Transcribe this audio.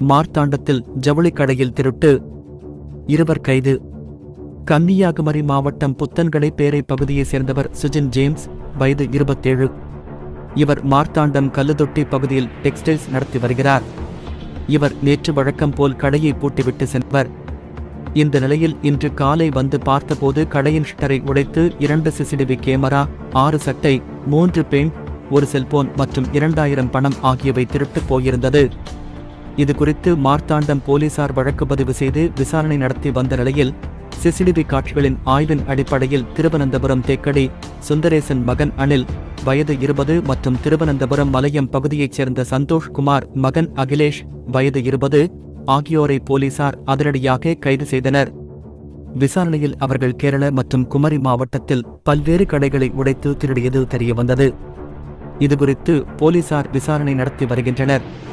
மார்த்தாண்டத்தில் ஜவுளிக் கடையில் திருட்டு இருவர் கைது கன்னியாகுமரி மாவட்டம் புத்தன்கடை பேரை பகுதியைச் சேர்ந்தவர் சுஜின் ஜேம்ஸ் வயது இருபத்தேழு இவர் மார்த்தாண்டம் கல்லுதொட்டி பகுதியில் டெக்ஸ்டைல்ஸ் நடத்தி வருகிறார் இவர் நேற்று வழக்கம் போல் கடையை பூட்டிவிட்டு சென்றவர் இந்த நிலையில் இன்று காலை வந்து பார்த்தபோது கடையின் ஷட்டரை உடைத்து இரண்டு சிசிடிவி கேமரா ஆறு சட்டை மூன்று பெண் ஒரு செல்போன் மற்றும் இரண்டாயிரம் பணம் ஆகியவை திருட்டுப் போயிருந்தது இது குறித்து மார்த்தாண்டம் போலீசார் வழக்கு பதிவு செய்து விசாரணை நடத்தி வந்த நிலையில் சிசிடிவி காட்சிகளின் ஆய்வின் அடிப்படையில் திருவனந்தபுரம் தேக்கடி சுந்தரேசன் மகன் அனில் வயது இருபது மற்றும் திருவனந்தபுரம் மலையம் பகுதியைச் சேர்ந்த சந்தோஷ் குமார் மகன் அகிலேஷ் வயது இருபது ஆகியோரை போலீசார் அதிரடியாக கைது செய்தனர் விசாரணையில் அவர்கள் கேரள மற்றும் குமரி மாவட்டத்தில் பல்வேறு கடைகளை உடைத்து திருடியது தெரியவந்தது இதுகுறித்து போலீசார் விசாரணை நடத்தி வருகின்றனர்